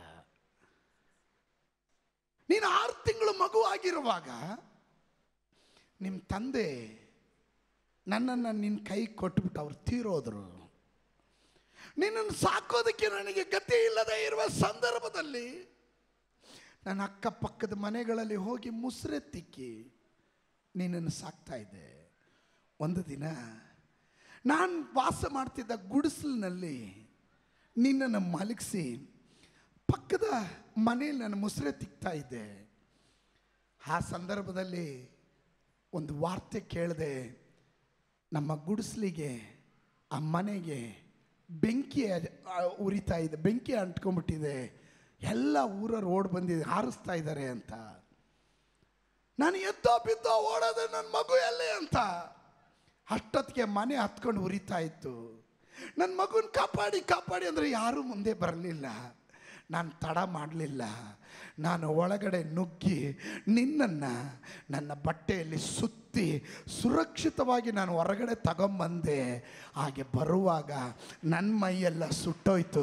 ನೀನು ಆರು ತಿಂಗಳು ಮಗು ಆಗಿರುವಾಗ ನಿಮ್ಮ ತಂದೆ ನನ್ನನ್ನು ನಿನ್ನ ಕೈ ಕೊಟ್ಬಿಟ್ಟು ಅವ್ರು ತೀರೋದ್ರು ನಿನ್ನನ್ನು ಸಾಕೋದಕ್ಕೆ ನನಗೆ ಗತಿ ಇಲ್ಲದೆ ಇರುವ ಸಂದರ್ಭದಲ್ಲಿ ನನ್ನ ಅಕ್ಕಪಕ್ಕದ ಮನೆಗಳಲ್ಲಿ ಹೋಗಿ ಮುಸ್ರೆ ತಿಕ್ಕಿ ನಿನ್ನನ್ನು ಸಾಕ್ತಾ ಇದ್ದೆ ಒಂದು ದಿನ ನಾನು ವಾಸ ಮಾಡ್ತಿದ್ದ ಗುಡಿಸಲಿನಲ್ಲಿ ನಿನ್ನನ್ನು ಮಲಗಿಸಿ ಪಕ್ಕದ ಮನೆಯಲ್ಲಿ ನಾನು ಮುಸುರೆ ತಿಕ್ತಾ ಇದ್ದೆ ಆ ಸಂದರ್ಭದಲ್ಲಿ ಒಂದು ವಾರ್ತೆ ಕೇಳಿದೆ ನಮ್ಮ ಗುಡಿಸ್ಲಿಗೆ ಆ ಮನೆಗೆ ಬೆಂಕಿ ಅ- ಆ ಉರಿತಾ ಇದೆ ಬೆಂಕಿ ಅಂಟ್ಕೊಂಡ್ಬಿಟ್ಟಿದೆ ಎಲ್ಲ ಊರವ್ರು ಓಡ್ ಬಂದಿದೆ ಹಾರಿಸ್ತಾ ಇದ್ದಾರೆ ಅಂತ ನಾನು ಎದ್ದೋ ಬಿದ್ದೋ ಓಡೋದೆ ನನ್ನ ಮಗು ಎಲ್ಲಿ ಅಂತ ಅಷ್ಟೊತ್ತಿಗೆ ಮನೆ ಹತ್ಕೊಂಡು ಉರಿತಾ ಇತ್ತು ನನ್ನ ಮಗುನ ಕಾಪಾಡಿ ಕಾಪಾಡಿ ಅಂದರೆ ಯಾರೂ ಮುಂದೆ ಬರಲಿಲ್ಲ ನಾನು ತಡ ಮಾಡಲಿಲ್ಲ ನಾನು ಒಳಗಡೆ ನುಗ್ಗಿ ನಿನ್ನನ್ನು ನನ್ನ ಬಟ್ಟೆಯಲ್ಲಿ ಸುತ್ತಿ ಸುರಕ್ಷಿತವಾಗಿ ನಾನು ಹೊರಗಡೆ ತಗೊಂಬಂದೆ ಹಾಗೆ ಬರುವಾಗ ನನ್ನ ಮೈಯೆಲ್ಲ ಸುಟ್ಟೋಯ್ತು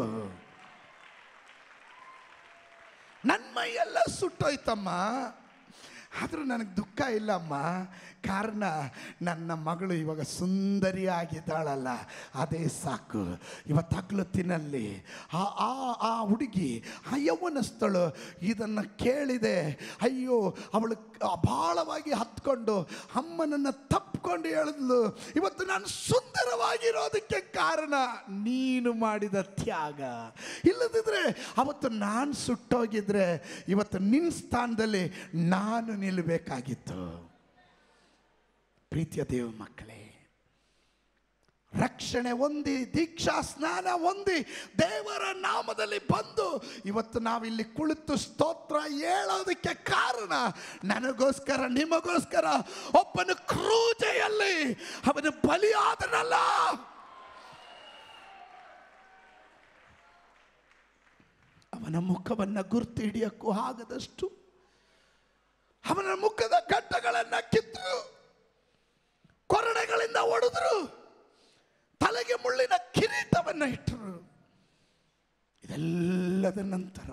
ನನ್ನ ಮೈಯೆಲ್ಲ ಸುಟ್ಟೋಯ್ತಮ್ಮ ಆದರೂ ನನಗೆ ದುಃಖ ಇಲ್ಲಮ್ಮ ಕಾರಣ ನನ್ನ ಮಗಳು ಇವಾಗ ಸುಂದರಿಯಾಗಿದ್ದಾಳಲ್ಲ ಅದೇ ಸಾಕು ಇವತ್ತು ಹಗ್ಲೊತ್ತಿನಲ್ಲಿ ಆ ಆ ಆ ಹುಡುಗಿ ಆ ಯೌವನಸ್ಥಳು ಇದನ್ನು ಕೇಳಿದೆ ಅಯ್ಯೋ ಅವಳು ಭಾಳವಾಗಿ ಹತ್ಕೊಂಡು ಅಮ್ಮನನ್ನು ತಪ್ಪಿಕೊಂಡು ಹೇಳಿದ್ಲು ಇವತ್ತು ನಾನು ಸುಂದರವಾಗಿರೋದಕ್ಕೆ ಕಾರಣ ನೀನು ಮಾಡಿದ ತ್ಯಾಗ ಇಲ್ಲದಿದ್ರೆ ಅವತ್ತು ನಾನು ಸುಟ್ಟೋಗಿದ್ರೆ ಇವತ್ತು ನಿನ್ನ ಸ್ಥಾನದಲ್ಲಿ ನಾನು ನಿಲ್ಲಬೇಕಾಗಿತ್ತು ಪ್ರೀತಿಯ ದೇವ ಮಕ್ಕಳೇ ರಕ್ಷಣೆ ಹೊಂದಿ ದೀಕ್ಷಾ ಸ್ನಾನ ಹೊಂದಿ ದೇವರ ನಾಮದಲ್ಲಿ ಬಂದು ಇವತ್ತು ನಾವಿಲ್ಲಿ ಕುಳಿತು ಸ್ತೋತ್ರ ಹೇಳೋದಕ್ಕೆ ಕಾರಣ ನನಗೋಸ್ಕರ ನಿಮಗೋಸ್ಕರ ಒಬ್ಬನ ಕ್ರೂಜೆಯಲ್ಲಿ ಅವನು ಬಲಿಯಾದನಲ್ಲ ಅವನ ಮುಖವನ್ನು ಗುರ್ತು ಹಿಡಿಯಕ್ಕೂ ಆಗದಷ್ಟು ಅವನ ಮುಖದ ಗಡ್ಡಗಳನ್ನ ಕಿತ್ತರು ಕೊರಡೆಗಳಿಂದ ಒಡೆದ್ರು ತಲೆಗೆ ಮುಳ್ಳಿನ ಕಿರೀಟವನ್ನ ಇಟ್ಟರು ಇದೆಲ್ಲದ ನಂತರ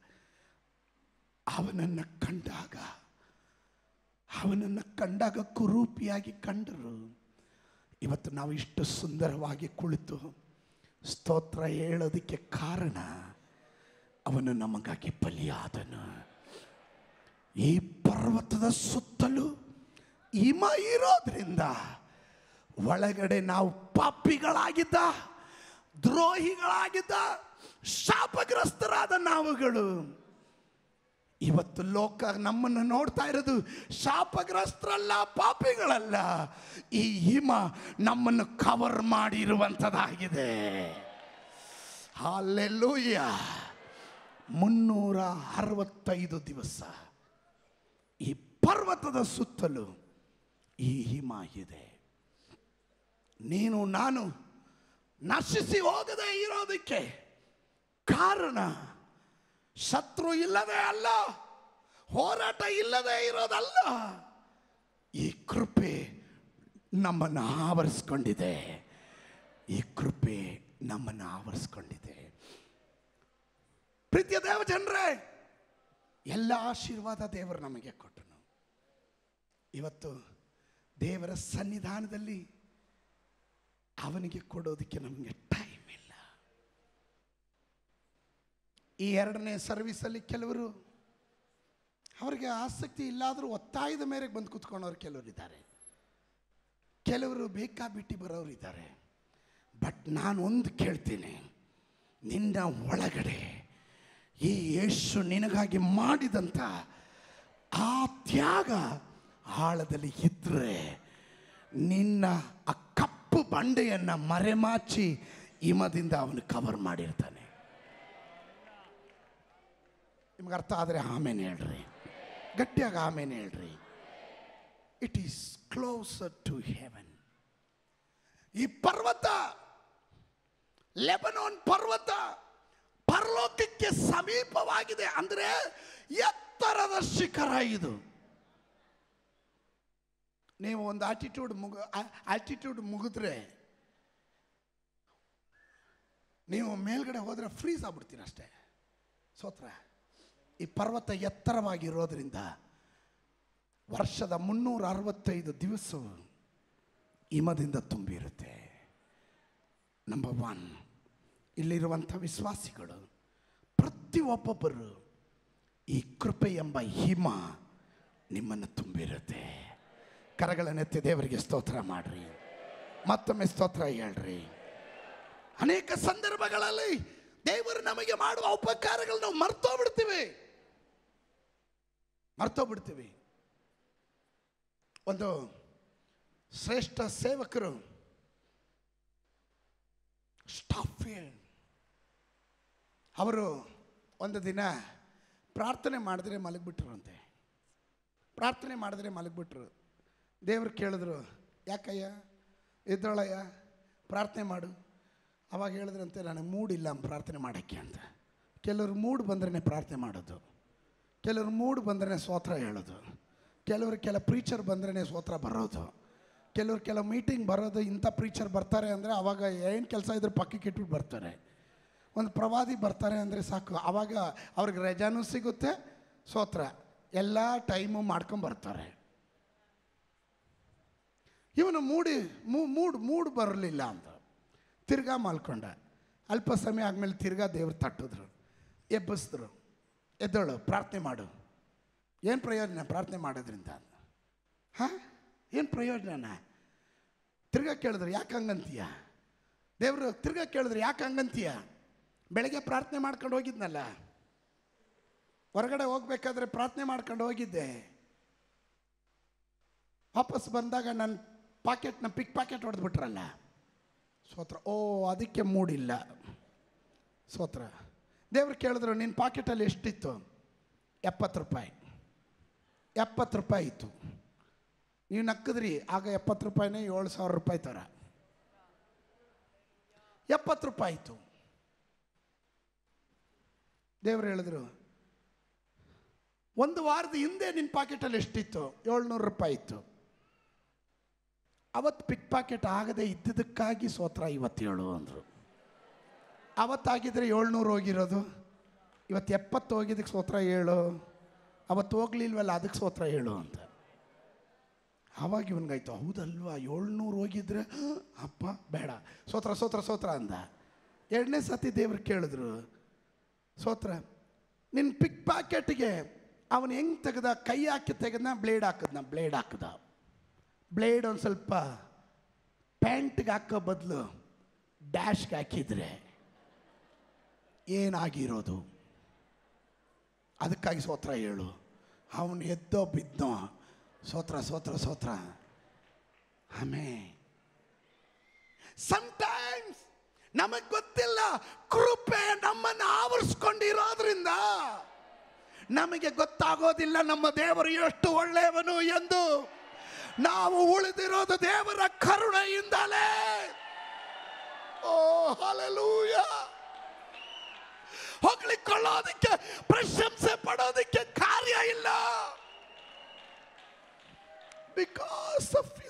ಅವನನ್ನು ಕಂಡಾಗ ಅವನನ್ನು ಕಂಡಾಗ ಕುರೂಪಿಯಾಗಿ ಕಂಡರು ಇವತ್ತು ನಾವು ಇಷ್ಟು ಸುಂದರವಾಗಿ ಕುಳಿತು ಸ್ತೋತ್ರ ಹೇಳೋದಕ್ಕೆ ಕಾರಣ ಅವನು ನಮಗಾಗಿ ಬಲಿಯಾದನು ಈ ಪರ್ವತದ ಸುತ್ತಲೂ ಹಿಮ ಇರೋದ್ರಿಂದ ಒಳಗಡೆ ನಾವು ಪಾಪಿಗಳಾಗಿದ್ದ ದ್ರೋಹಿಗಳಾಗಿದ್ದ ಶಾಪಗ್ರಸ್ತರಾದ ನಾವುಗಳು ಇವತ್ತು ಲೋಕ ನಮ್ಮನ್ನು ನೋಡ್ತಾ ಇರೋದು ಶಾಪಗ್ರಸ್ತರಲ್ಲ ಪಾಪಿಗಳಲ್ಲ ಈ ಹಿಮ ನಮ್ಮನ್ನು ಕವರ್ ಮಾಡಿರುವಂಥದ್ದಾಗಿದೆ ಅಲ್ಲೆಲ್ಲೂಯ್ಯ ಮುನ್ನೂರ ಅರವತ್ತೈದು ದಿವಸ ಈ ಪರ್ವತದ ಸುತ್ತಲೂ ಈ ಹಿಮ ಇದೆ ನೀನು ನಾನು ನಶಿಸಿ ಹೋಗದೆ ಇರೋದಕ್ಕೆ ಕಾರಣ ಶತ್ರು ಇಲ್ಲದೆ ಅಲ್ಲ ಹೋರಾಟ ಇಲ್ಲದೆ ಇರೋದಲ್ಲ ಈ ಕೃಪೆ ನಮ್ಮನ್ನು ಆವರಿಸ್ಕೊಂಡಿದೆ ಈ ಕೃಪೆ ನಮ್ಮನ್ನು ಆವರಿಸ್ಕೊಂಡಿದೆ ಪ್ರೀತಿಯ ದೇವ ಜನರೇ ಎಲ್ಲ ಆಶೀರ್ವಾದ ದೇವರು ನಮಗೆ ಕೊಟ್ಟನು ಇವತ್ತು ದೇವರ ಸನ್ನಿಧಾನದಲ್ಲಿ ಅವನಿಗೆ ಕೊಡೋದಕ್ಕೆ ನಮಗೆ ಟೈಮ್ ಇಲ್ಲ ಈ ಎರಡನೇ ಸರ್ವಿಸಲ್ಲಿ ಕೆಲವರು ಅವರಿಗೆ ಆಸಕ್ತಿ ಇಲ್ಲಾದರೂ ಒತ್ತಾಯದ ಮೇರೆಗೆ ಬಂದು ಕೂತ್ಕೊಂಡವ್ರು ಕೆಲವರು ಇದ್ದಾರೆ ಕೆಲವರು ಬೇಕಾಬಿಟ್ಟಿ ಬರೋರು ಇದ್ದಾರೆ ಬಟ್ ನಾನು ಒಂದು ಕೇಳ್ತೀನಿ ನಿನ್ನ ಒಳಗಡೆ ಈ ಯೇಸು ನಿನಗಾಗಿ ಮಾಡಿದಂಥ ಆ ತ್ಯಾಗ ಆಳದಲ್ಲಿ ಇದ್ದರೆ ನಿನ್ನ ಆ ಕಪ್ಪು ಬಂಡೆಯನ್ನು ಮರೆಮಾಚಿ ಹಿಮದಿಂದ ಅವನು ಕವರ್ ಮಾಡಿರ್ತಾನೆ ನಿಮ್ಗೆ ಅರ್ಥ ಆದರೆ ಆಮೇಲೆ ಹೇಳ್ರಿ ಗಟ್ಟಿಯಾಗಿ ಆಮೇಲೆ ಹೇಳ್ರಿ it is closer to heaven ಈ ಪರ್ವತ ಲೆಬನೋನ್ ಪರ್ವತ ಪರಲೋಕಕ್ಕೆ ಸಮೀಪವಾಗಿದೆ ಅಂದ್ರೆ ಎತ್ತರದ ಶಿಖರ ಇದು ನೀವು ಒಂದು ಆಟಿಟ್ಯೂಡ್ ಮುಗ ಆಟಿಟ್ಯೂಡ್ ಮುಗಿದ್ರೆ ನೀವು ಮೇಲ್ಗಡೆ ಹೋದ್ರೆ ಫ್ರೀಸ್ ಆಗ್ಬಿಡ್ತೀರ ಅಷ್ಟೇ ಸೋತ್ರ ಈ ಪರ್ವತ ಎತ್ತರವಾಗಿರೋದ್ರಿಂದ ವರ್ಷದ ಮುನ್ನೂರ ಅರವತ್ತೈದು ದಿವಸವು ಹಿಮದಿಂದ ತುಂಬಿರುತ್ತೆ ನಂಬರ್ ಒನ್ ಇಲ್ಲಿರುವಂಥ ವಿಶ್ವಾಸಿಗಳು ಪ್ರತಿಯೊಬ್ಬೊಬ್ಬರು ಈ ಕೃಪೆ ಎಂಬ ಹಿಮ ನಿಮ್ಮನ್ನು ತುಂಬಿರುತ್ತೆ ಕರಗಳನ್ನೆತ್ತಿ ದೇವರಿಗೆ ಸ್ತೋತ್ರ ಮಾಡ್ರಿ ಮತ್ತೊಮ್ಮೆ ಸ್ತೋತ್ರ ಹೇಳ್ರಿ ಅನೇಕ ಸಂದರ್ಭಗಳಲ್ಲಿ ದೇವರು ನಮಗೆ ಮಾಡುವ ಉಪಕಾರಗಳು ನಾವು ಮರ್ತೋಗ್ಬಿಡ್ತೀವಿ ಮರ್ತೋಗ್ಬಿಡ್ತೀವಿ ಒಂದು ಶ್ರೇಷ್ಠ ಸೇವಕರು ಸ್ಟಾಫಿಯಲ್ ಅವರು ಒಂದು ದಿನ ಪ್ರಾರ್ಥನೆ ಮಾಡಿದ್ರೆ ಮಲಗಿಬಿಟ್ರಂತೆ ಪ್ರಾರ್ಥನೆ ಮಾಡಿದ್ರೆ ಮಲಗಿಬಿಟ್ರು ದೇವ್ರು ಕೇಳಿದ್ರು ಯಾಕಯ್ಯ ಎದ್ದೇಳಯ್ಯ ಪ್ರಾರ್ಥನೆ ಮಾಡು ಅವಾಗ ಹೇಳಿದ್ರಂತೆ ನನಗೆ ಮೂಡಿಲ್ಲ ಪ್ರಾರ್ಥನೆ ಮಾಡೋಕ್ಕೆ ಅಂತ ಕೆಲವರು ಮೂಡ್ ಬಂದ್ರೇ ಪ್ರಾರ್ಥನೆ ಮಾಡೋದು ಕೆಲವರು ಮೂಡ್ ಬಂದ್ರೇ ಸ್ತೋತ್ರ ಹೇಳೋದು ಕೆಲವರು ಕೆಲ ಪ್ರೀಚರ್ ಬಂದ್ರೇ ಸ್ತೋತ್ರ ಬರೋದು ಕೆಲವ್ರು ಕೆಲವು ಮೀಟಿಂಗ್ ಬರೋದು ಇಂಥ ಪ್ರೀಚರ್ ಬರ್ತಾರೆ ಅಂದರೆ ಅವಾಗ ಏನು ಕೆಲಸ ಇದ್ರೆ ಪಕ್ಕಕ್ಕೆ ಇಟ್ಬಿಟ್ಟು ಬರ್ತಾರೆ ಒಂದು ಪ್ರವಾದಿ ಬರ್ತಾರೆ ಅಂದರೆ ಸಾಕು ಆವಾಗ ಅವ್ರಿಗೆ ರಜಾನೂ ಸಿಗುತ್ತೆ ಸ್ತೋತ್ರ ಎಲ್ಲ ಟೈಮು ಮಾಡ್ಕೊಂಬರ್ತಾರೆ ಇವನು ಮೂಡಿ ಮೂ- ಮೂಡ್ ಮೂಡ್ ಬರಲಿಲ್ಲ ಅಂತ ತಿರ್ಗಾ ಮಲ್ಕೊಂಡ ಅಲ್ಪ ಸಮಯ ಆದಮೇಲೆ ತಿರ್ಗಾ ದೇವ್ರು ತಟ್ಟಿದ್ರು ಎಬ್ಬಿಸಿದ್ರು ಎದ್ದೋಳು ಪ್ರಾರ್ಥನೆ ಮಾಡು ಏನು ಪ್ರಯೋಜನ ಪ್ರಾರ್ಥನೆ ಮಾಡೋದ್ರಿಂದ ಹಾಂ ಏನು ಪ್ರಯೋಜನ ತಿರ್ಗಾ ಕೇಳಿದ್ರು ಯಾಕೆ ಹಂಗಂತೀಯ ದೇವರು ತಿರ್ಗಾ ಕೇಳಿದ್ರು ಯಾಕೆ ಹಂಗಂತೀಯ ಬೆಳಗ್ಗೆ ಪ್ರಾರ್ಥನೆ ಮಾಡ್ಕೊಂಡು ಹೋಗಿದ್ನಲ್ಲ ಹೊರಗಡೆ ಹೋಗ್ಬೇಕಾದ್ರೆ ಪ್ರಾರ್ಥನೆ ಮಾಡ್ಕೊಂಡು ಹೋಗಿದ್ದೆ ವಾಪಸ್ ಬಂದಾಗ ನನ್ನ ಪಾಕೆಟ್ನ ಪಿಕ್ ಪಾಕೆಟ್ ಹೊಡೆದ್ಬಿಟ್ರಲ್ಲ ಸೋತ್ರ ಓ ಅದಕ್ಕೆ ಮೂಡಿಲ್ಲ ಸೋತ್ರ ದೇವ್ರು ಕೇಳಿದ್ರು ನಿನ್ನ ಪಾಕೆಟಲ್ಲಿ ಎಷ್ಟಿತ್ತು ಎಪ್ಪತ್ತು ರೂಪಾಯಿ ಎಪ್ಪತ್ತು ರೂಪಾಯಿ ಇತ್ತು ನೀವು ನಕ್ಕಿದ್ರಿ ಆಗ ಎಪ್ಪತ್ತು ರೂಪಾಯಿನೇ ಏಳು ಸಾವಿರ ರೂಪಾಯಿ ಥರ ಎಪ್ಪತ್ತು ರೂಪಾಯಿ ಇತ್ತು ದೇವ್ರು ಹೇಳಿದ್ರು ಒಂದು ವಾರದ ಹಿಂದೆ ನಿನ್ನ ಪಾಕೆಟಲ್ಲಿ ಎಷ್ಟಿತ್ತು ಏಳ್ನೂರು ರೂಪಾಯಿ ಇತ್ತು ಅವತ್ತು ಪಿಕ್ ಪಾಕೆಟ್ ಆಗದೆ ಇದ್ದಿದ್ದಕ್ಕಾಗಿ ಸೋತ್ರ ಇವತ್ತೇಳು ಅಂದರು ಅವತ್ತಾಗಿದ್ರೆ ಏಳ್ನೂರು ಹೋಗಿರೋದು ಇವತ್ತು ಎಪ್ಪತ್ತು ಹೋಗಿದ್ದಕ್ಕೆ ಸೋತ್ರ ಏಳು ಅವತ್ತು ಹೋಗ್ಲಿಲ್ವಲ್ಲ ಅದಕ್ಕೆ ಸೋತ್ರ ಏಳು ಅಂತ ಆವಾಗ ಇವನಿಗಾಯ್ತು ಹೌದಲ್ವಾ ಏಳ್ನೂರು ಹೋಗಿದ್ರೆ ಅಪ್ಪ ಬೇಡ ಸೋತ್ರ ಸೋತ್ರ ಸೋತ್ರ ಅಂದ ಎರಡನೇ ಸತಿ ದೇವ್ರು ಕೇಳಿದ್ರು ಸೋತ್ರ ನಿನ್ನ ಪಿಕ್ ಪ್ಯಾಕೆಟ್ಗೆ ಅವನು ಹೆಂಗೆ ತೆಗೆದ ಕೈ ಹಾಕಿ ತೆಗೆದ್ನ ಬ್ಲೇಡ್ ಹಾಕಿದ್ನ ಬ್ಲೇಡ್ ಹಾಕಿದ ಬ್ಲೇಡ್ ಒಂದು ಸ್ವಲ್ಪ ಪ್ಯಾಂಟ್ಗೆ ಹಾಕೋ ಬದಲು ಡ್ಯಾಶ್ಗೆ ಹಾಕಿದ್ರೆ ಏನಾಗಿರೋದು ಅದಕ್ಕಾಗಿ ಸೋತ್ರ ಹೇಳು ಅವನು ಎದ್ದೋ ಬಿದ್ದೋ ಸೋತ್ರ ಸೋತ್ರ ಸೋತ್ರ ಆಮೇ ಸಮಟೈಮ್ಸ್ ನಮಗೆ ಗೊತ್ತಿಲ್ಲ ಕೃಪೆ ನಮ್ಮನ್ನು ಆವರಿಸ್ಕೊಂಡಿರೋದ್ರಿಂದ ನಮಗೆ ಗೊತ್ತಾಗೋದಿಲ್ಲ ನಮ್ಮ ದೇವರು ಎಷ್ಟು ಒಳ್ಳೆಯವನು ಎಂದು ನಾವು ಉಳಿದಿರೋದು ದೇವರ ಕರುಣೆಯಿಂದಲೇ ಓ ಹಲಲೂಯ ಹೊಗಳಿಕೊಳ್ಳೋದಕ್ಕೆ ಪ್ರಶಂಸೆ ಪಡೋದಕ್ಕೆ ಕಾರ್ಯ ಇಲ್ಲ ಬಿಕಾಸ್ ಆಫ್